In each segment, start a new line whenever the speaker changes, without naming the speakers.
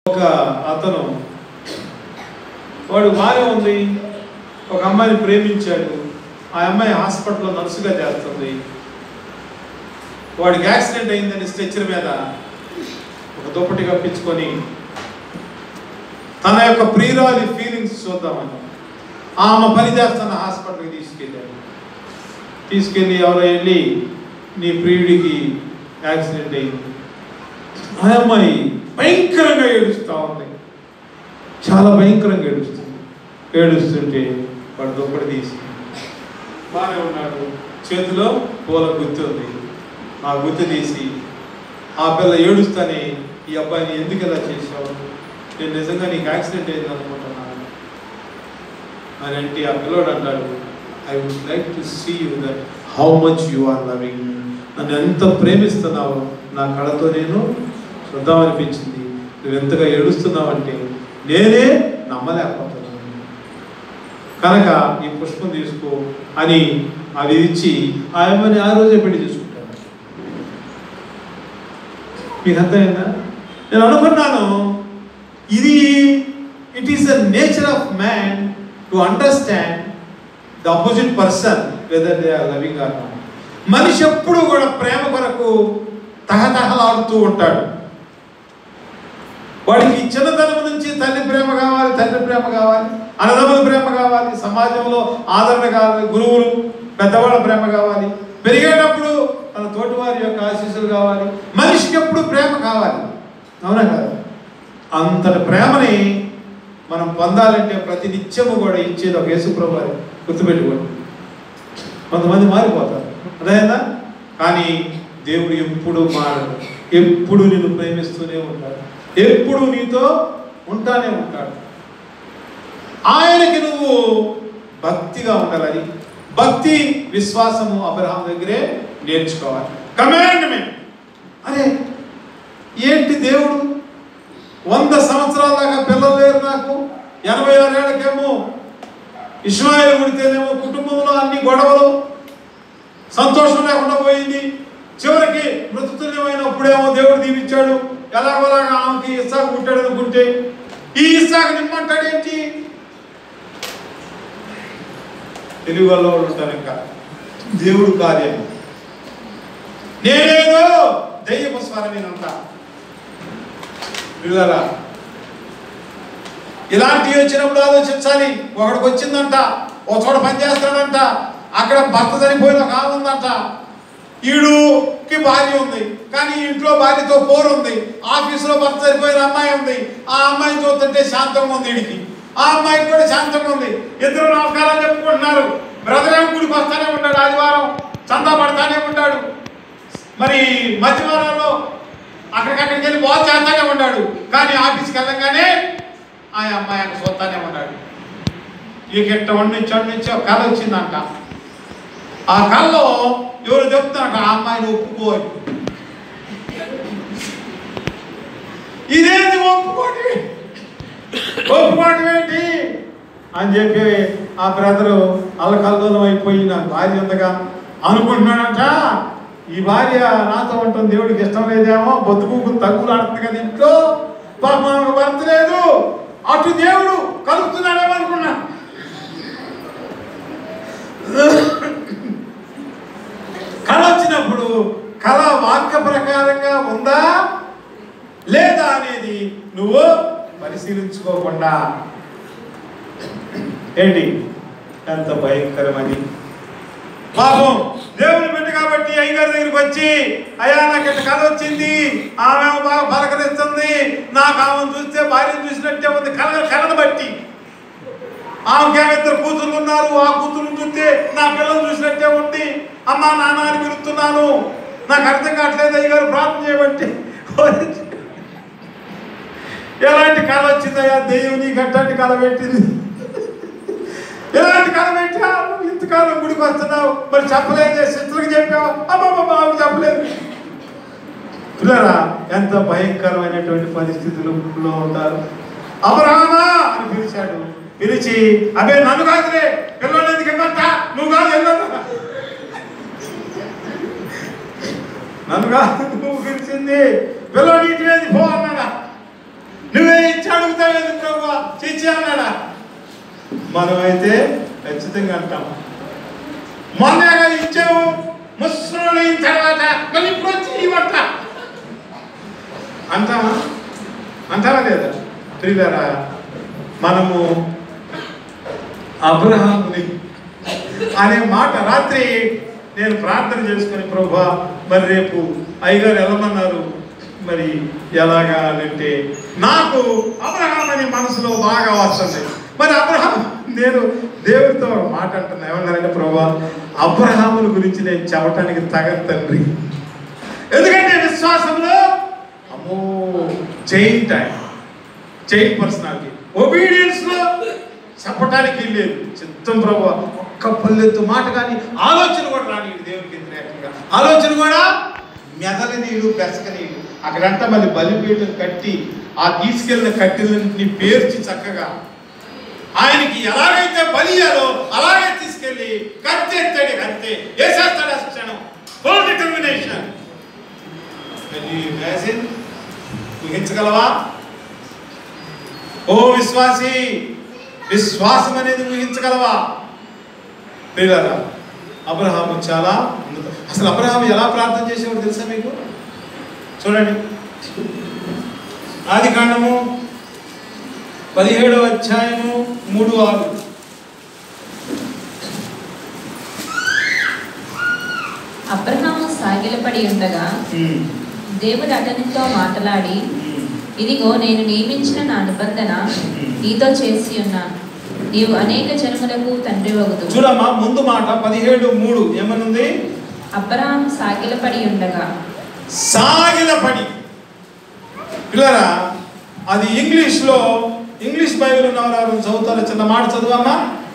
ఒక అతను వాడు బాగా ఉంది ఒక అమ్మాయిని ప్రేమించాడు ఆ అమ్మాయి హాస్పిటల్లో నర్సుగా చేస్తుంది వాడికి యాక్సిడెంట్ అయిందని స్ట్రెచ్చర్ మీద ఒక దుప్పటి కప్పించుకొని తన యొక్క ప్రియురాలి ఫీలింగ్స్ చూద్దామని ఆమె పని చేస్తున్న హాస్పిటల్కి తీసుకెళ్ళాడు తీసుకెళ్ళి ఎవరో వెళ్ళి నీ ప్రియుడికి యాక్సిడెంట్ అయింది ఆ అమ్మాయి భయంకరంగా ఏడుస్తూ ఉంది చాలా భయంకరంగా ఏడుస్తుంది ఏడుస్తుంటే వాడు దుప్పటి తీసి బాగానే ఉన్నాడు చేతిలో పూల గుత్తి ఉంది ఆ గుత్తి తీసి ఆ పిల్ల ఏడుస్తానే ఈ అబ్బాయిని ఎందుకు ఇలా చేసావు నేను నిజంగా నీకు యాక్సిడెంట్ అయింది అనుకుంటున్నాను అని అంటే ఆ పిల్లోడు అంటాడు I would like to see you that how much you are loving నన్ను ఎంత ప్రేమిస్తున్నావో నా కళతో నేను చూద్దామనిపించింది నువ్వు ఎంతగా ఏడుస్తున్నావు అంటే నేనే నమ్మలేకపోతున్నాను కనుక ఈ పుష్పం తీసుకో అని అది ఇచ్చి ఆ అమ్మని ఆ రోజే పెళ్లి చేసుకుంటాను మీకు అర్థమైందా నేను అనుకున్నాను ఇది it is the nature of man to understand the opposite person whether they are loving or not మనిషి ఎప్పుడు కూడా ప్రేమ కొరకు తహతహలాడుతూ ఉంటాడు వాడికి చిన్నతనం నుంచి తల్లి ప్రేమ కావాలి తండ్రి ప్రేమ కావాలి అన్నదమ్ముల ప్రేమ కావాలి సమాజంలో ఆదరణ కావాలి గురువులు పెద్దవాళ్ళ ప్రేమ కావాలి పెరిగేటప్పుడు తన తోటివారి యొక్క ఆశీస్సులు కావాలి మనిషికి ఎప్పుడు ప్రేమ కావాలి అవునా కదా అంతటి ప్రేమని మనం పొందాలంటే ప్రతి నిత్యము కూడా ఇచ్చేది ఒక యేసుప్రభు వారి గుర్తుపెట్టుకోండి కొంతమంది మారిపోతారు అదేనా కానీ దేవుడు ఎప్పుడు మారడు ఎప్పుడు నిన్ను ప్రేమిస్తూనే ఉంటాడు ఎప్పుడు నీతో ఉంటానే ఉంటాడు ఆయనకి నువ్వు భక్తిగా ఉండాలని భక్తి విశ్వాసము అబ్రహాం దగ్గరే నేర్చుకోవాలి కమాండ్మెంట్ అరే ఏంటి దేవుడు వంద సంవత్సరాల దాకా పిల్లలు లేరు నాకు ఎనభై ఆరేళ్ళకేమో ఇస్మాయిల్ పుడితేనేమో కుటుంబంలో అన్ని గొడవలు సంతోషం లేకుండా పోయింది చివరికి మృతతుల్యమైనప్పుడేమో దేవుడు దీవించాడు ఎలాగోలాగా ఆమెకి ఇస్సాకు పుట్టాడు అనుకుంటే ఈ ఇస్సాకు నిమ్మంటాడేంటి తెలుగు వాళ్ళు ఉంటారు ఇంకా దేవుడు కార్యం నేనేదో దయ్యపు స్వరమేనంట పిల్లరా ఇలాంటివి వచ్చినప్పుడు ఆలోచించాలి ఒకడికి వచ్చిందంట ఒక చోట పని చేస్తాడంట అక్కడ భర్త చనిపోయిన ఒక ఆమె ఉందంట ఈడుకి భార్య ఉంది కానీ ఇంట్లో భార్యతో పోరు ఉంది ఆఫీసులో భర్త చనిపోయిన అమ్మాయి ఉంది ఆ అమ్మాయిని చూస్తుంటే శాంతంగా ఉంది వీడికి ఆ అమ్మాయికి కూడా శాంతంగా ఉంది ఇద్దరు నమస్కారాలు చెప్పుకుంటున్నారు బ్రదర్ ఏమో గుడికి వస్తానే ఉంటాడు ఆదివారం చందా పడతానే ఉంటాడు మరి మధ్యవారంలో అక్కడికక్కడికి వెళ్ళి బాగా చేస్తానే ఉన్నాడు కానీ ఆఫీస్కి వెళ్ళంగానే ఆ అమ్మాయి అక్కడ చూస్తానే ఉన్నాడు ఇక ఇట్ట వండించి వండించి ఒక కళ వచ్చిందంట ఆ కళలో ఎవరు చెప్తారంట ఆ అమ్మాయిని ఒప్పుకో అని. ఇదేంటి ఒప్పుకోటి ఒప్పుకోవడం ఏంటి అని చెప్పి ఆ బ్రదరు అల్లకల్లోలం అయిపోయి నాకు భార్య ఉందిగా అనుకుంటున్నాడంట ఈ భార్య నాతో ఉంటుంది దేవుడికి ఇష్టం లేదేమో బొద్దుకు తగ్గులు ఆడుతుంది కదా ఇంట్లో పాప మనకు భర్త లేదు అటు దేవుడు కలుపుతున్నాడేమో అనుకున్నా కళ వచ్చినప్పుడు కళ వాక్య ప్రకారంగా ఉందా లేదా అనేది నువ్వు పరిశీలించుకోకుండా ఏంటి ఎంత భయంకరమని పాపం దేవుని బిడ్డ కాబట్టి అయ్యగారి దగ్గరికి వచ్చి అయ్యా నాకు ఇట్ట కథ వచ్చింది ఆమె బాగా పలకరిస్తుంది నాకు ఆమెను చూస్తే భార్యను చూసినట్టే ఉంది కళ కళను బట్టి ఆమెకేమో ఇద్దరు కూతుర్లు ఉన్నారు ఆ కూతురు చూస్తే నా పిల్లలు చూసినట్టే ఉంది అమ్మా నాన్న అని పిలుస్తున్నాను నాకు అర్థం కావట్లేదు అయ్యగారు ప్రార్థన చేయబట్టి ఎలాంటి కళ వచ్చిందయ్యా దెయ్యం నీకు అట్లాంటి కళ పెట్టింది ఎలాంటి కళ పెట్టా నువ్వు ఇంతకాలం గుడికి వస్తున్నావు మరి చెప్పలేదు శిష్యులకు చెప్పావు అమ్మమ్మ బాబు చెప్పలేదు పిల్లరా ఎంత భయంకరమైనటువంటి పరిస్థితులలో ఉంటారు అమరామా అని పిలిచాడు పిలిచి అదే నన్ను కాదులే పిల్లలు ఎందుకు ఇవ్వంట నువ్వు కాదు వెళ్ళదు నన్ను కాదు నువ్వు పిలిచింది పిల్లలు ఇటు పో అన్నాడా నువ్వే అడుగుతావేంది ప్రభు చిచ్చి అన్నాడా మనమైతే ఖచ్చితంగా అంటాం మొన్నగా ఇచ్చావు ముసలు అయిన తర్వాత మళ్ళీ ఇప్పుడు వచ్చి ఇవ్వట అంటామా అంటారా లేదా ప్రియులరా మనము అబ్రహాముని అనే మాట రాత్రి నేను ప్రార్థన చేసుకుని ప్రభా మరి రేపు అయ్యగారు వెళ్ళమన్నారు మరి ఎలాగా అంటే నాకు అబ్రహాం అనే మనసులో బాగా వస్తుంది మరి అబ్రహాం నేను దేవుడితో ఒక మాట అంటున్నా ఏమన్నారంటే ప్రభా అబ్రహాముల గురించి నేను చెప్పటానికి తగని తండ్రి ఎందుకంటే విశ్వాసంలో అమ్మో chain time chain personality obedience లో చెప్పటానికి లేదు చిత్తం ప్రభు ఒక్క పల్లెత్తు మాట కానీ ఆలోచన కూడా రాని దేవునికి వ్యతిరేకంగా ఆలోచన కూడా మెదలనీయుడు బెసకనీయుడు అక్కడంతా మళ్ళీ బలిపీఠం కట్టి ఆ తీసుకెళ్ళిన కట్టెలన్నింటినీ పేర్చి చక్కగా ఆయనకి ఎలాగైతే బలి ఇయ్యాలో అలాగే తీసుకెళ్ళి కత్తెత్తాడు అంతే వేసేస్తాడు ఆ క్షణం ఫుల్ డిటర్మినేషన్ ఊహించగలవా ఓ విశ్వాసి విశ్వాసం అనేది ఊహించగలవా ప్రియులారా అబ్రహాము చాలా ఉన్నత అసలు అబ్రహాము ఎలా ప్రార్థన చేసేవాడు తెలుసా మీకు చూడండి ఆది కాండము పదిహేడవ అధ్యాయము మూడు ఆరు
అబ్రహాము సాగిలపడి ఉండగా దేవుడు అతనితో మాట్లాడి ఇదిగో నేను నియమించిన నా నిబంధన నీతో చేసి ఉన్నాను నీవు అనేక జన్మలకు తండ్రి వగుదు
చూడమ్మా ముందు మాట పదిహేడు మూడు ఏమనుంది
అబ్రహాం సాగిలపడి ఉండగా
సాగిల పడి పిల్లరా అది ఇంగ్లీష్లో ఇంగ్లీష్ బైబిల్ ఉన్నవారు చదువుతారు చిన్న మాట చదువమ్మా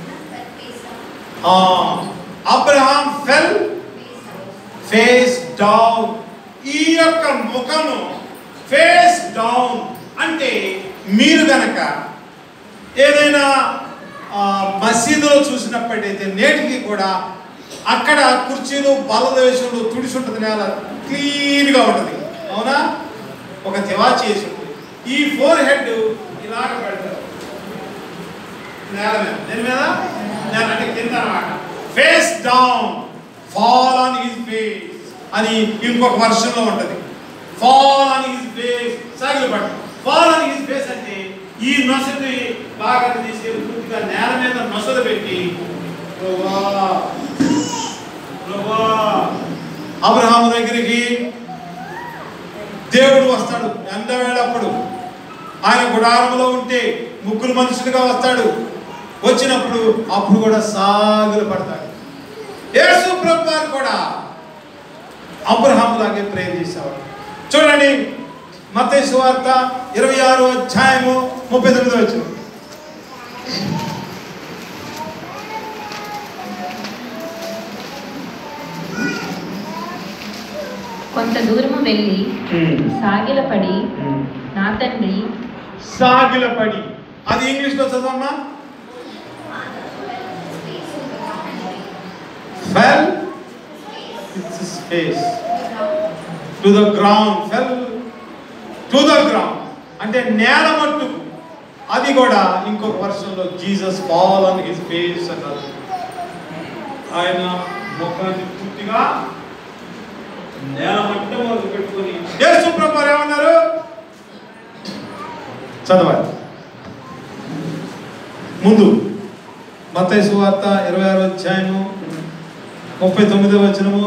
అబ్రహాం ఫెల్ ఫేస్ డౌన్ ఈ యొక్క ముఖము ఫేస్ డౌన్ అంటే మీరు గనక ఏదైనా ఆ, మసీదులో చూసినప్పటికైతే నేటికి కూడా అక్కడ కుర్చీలు బలదేశంలో తుడిసి ఉంటుంది నేల క్లీన్గా ఉంటుంది అవునా ఒక తివాచి వేసి ఉంటుంది ఈ ఫోర్ హెడ్ ఇలాగ పెడతారు నేల మీద దేని మీద నేల అంటే కింద అనమాట face down fall on his face అని ఇంకొక వర్షంలో ఉంటది ఫాల్ ఆన్ హిస్ ఫేస్ సాగిలు పట్టు ఫాల్ ఆన్ హిస్ ఫేస్ అంటే ఈ నొసటి బాగా తీసుకెళ్ళి పూర్తిగా నేల మీద నొసలు పెట్టి ప్రభువా, ప్రభువా, అబ్రహాము దగ్గరికి దేవుడు వస్తాడు ఎండవేళప్పుడు ఆయన గుడారంలో ఉంటే ముగ్గురు మనుషులుగా వస్తాడు వచ్చినప్పుడు అప్పుడు కూడా సాగులు పడతాడు యేసు ప్రభు వారు కూడా అబ్రహాం లాగే ప్రేర్ చేసేవాడు చూడండి మత్తయి సువార్త ఇరవై ఆరు అధ్యాయము ముప్పై తొమ్మిది వచ్చిన
కొంత దూరము వెళ్ళి సాగిలపడి నా తండ్రి
సాగిల పడి అది ఇంగ్లీష్లో చదవమ్మా fell its face to the ground fell to the ground అంటే నేల మట్టుకు అది కూడా ఇంకొక వర్షంలో Jesus fall on his face అన్నారు ఆయన ముఖాన్ని పూర్తిగా నేల మట్టం వరకు పెట్టుకొని యేసు ప్రభు వారు ఏమన్నారు చదవాలి ముందు మత్తయి సువార్త ఇరవై ఆరో అధ్యాయము ముప్పై తొమ్మిదో వచనము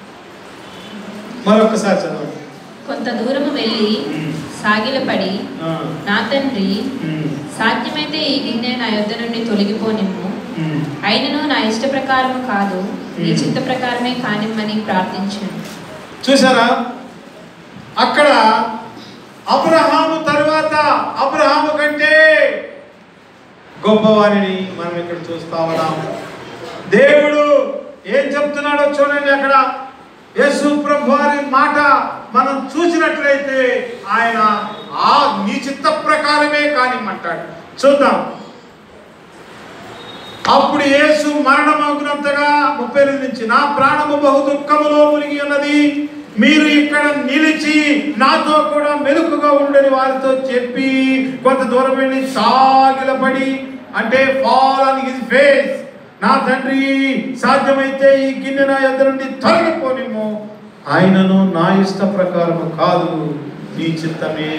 మరొకసారి చదవండి
కొంత దూరము వెళ్ళి సాగిలపడి
ఆ,
నా తండ్రి
ఉమ్,
సాధ్యమైతే ఈ గిన్నె నా యొద్ద నుండి తొలగిపోనిమ్ము
ఉమ్.
అయినను నా ఇష్ట ప్రకారము కాదు నీ చిత్త ప్రకారమే కానిమ్మని ప్రార్థించాను
చూసారా అక్కడ అబ్రహాము తరువాత అబ్రహాము కంటే గొప్పవారిని మనం ఇక్కడ చూస్తా ఉన్నాం దేవుడు ఏం చెప్తున్నాడో చూడండి అక్కడ యేసు ప్రభు వారి మాట మనం చూసినట్లయితే ఆయన ఆ నీ చిత్త ప్రకారమే కానిమ్మంటాడు చూద్దాం అప్పుడు యేసు మరణమగునంతగా ముప్పై ఎనిమిది నుంచి నా ప్రాణము బహు దుఃఖములో మునిగి ఉన్నది మీరు ఇక్కడ నిలిచి నాతో కూడా మెలుకుగా ఉండని వారితో చెప్పి కొంత దూరం వెళ్ళి సాగిలపడి అంటే ఫాల్ ఆన్ హిజ్ ఫేస్ నా తండ్రి సాధ్యమైతే ఈ గిన్నె నా ఎదురు నుండి తొలగిపోనిము ఆయనను నా ఇష్ట ప్రకారం కాదు నీ చిత్తమే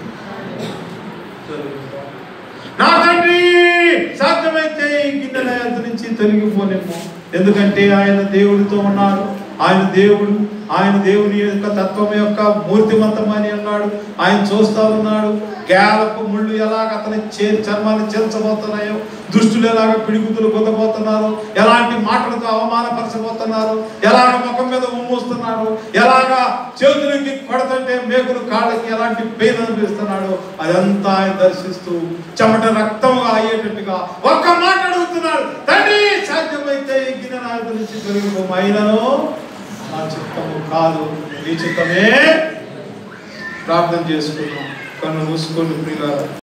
నా తండ్రి సాధ్యమైతే ఈ గిన్నె నా ఎద్దు నుంచి తొలగిపోనేమో ఎందుకంటే ఆయన దేవుడితో ఉన్నారు ఆయన దేవుడు ఆయన దేవుని యొక్క తత్వం యొక్క మూర్తిమంతం అని అన్నాడు ఆయన చూస్తా ఉన్నాడు గేలపు ముళ్ళు ఎలాగ అతని చే చర్మాన్ని చేర్చబోతున్నాయో దుష్టులు ఎలాగ పిడిగుతులు పొందబోతున్నారు ఎలాంటి మాటలతో అవమానపరచబోతున్నారు ఎలాగ ముఖం మీద ఉమ్మూస్తున్నారు ఎలాగ చేతులకి కొడుతుంటే మేకులు కాళ్ళకి ఎలాంటి పెయిన్ అనిపిస్తున్నాడు అదంతా ఆయన దర్శిస్తూ చెమట రక్తంగా అయ్యేటట్టుగా ఒక్క మాట అడుగుతున్నాడు తండ్రి సాధ్యమైతే ఈ గిన్నె నా ఎదురు నుంచి తొలగిపోము అయినను నా చిత్తము కాదు నీ చిత్తమే ప్రార్థన చేసుకున్నాం కన్ను మూసుకొని ప్రియులారా